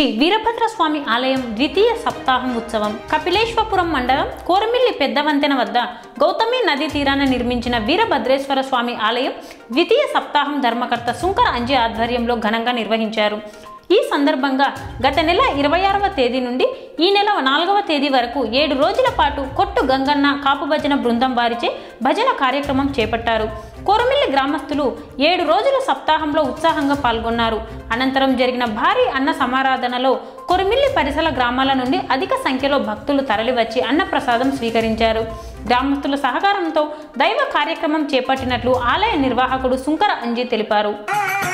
వీరభద్ర స్వామి ఆలయం ద్వితీయ సప్తాహం ఉత్సవం కపిలేశ్వపురం మండలం కోరమిల్లి పెద్ద వంతెన వద్ద గౌతమి నదీ తీరాన నిర్మించిన వీరభద్రేశ్వర స్వామి ఆలయం ద్వితీయ సప్తాహం ధర్మకర్త సుంకర అంజి ఆధ్వర్యంలో ఘనంగా నిర్వహించారు ఈ సందర్భంగా గత నెల ఇరవై ఆరవ తేదీ నుండి ఈ నెల నాలుగవ తేదీ వరకు ఏడు రోజుల పాటు కొట్టు గంగన్న కాపు భజన బృందం వారిచే భజన కార్యక్రమం చేపట్టారు కోరమిల్లి గ్రామస్తులు ఏడు రోజుల సప్తాహంలో ఉత్సాహంగా పాల్గొన్నారు అనంతరం జరిగిన భారీ అన్న సమారాధనలో కొరమిల్లి పరిసర గ్రామాల నుండి అధిక సంఖ్యలో భక్తులు తరలివచ్చి అన్నప్రసాదం స్వీకరించారు గ్రామస్తుల సహకారంతో దైవ కార్యక్రమం చేపట్టినట్లు ఆలయ నిర్వాహకుడు సుంకర అంజీ తెలిపారు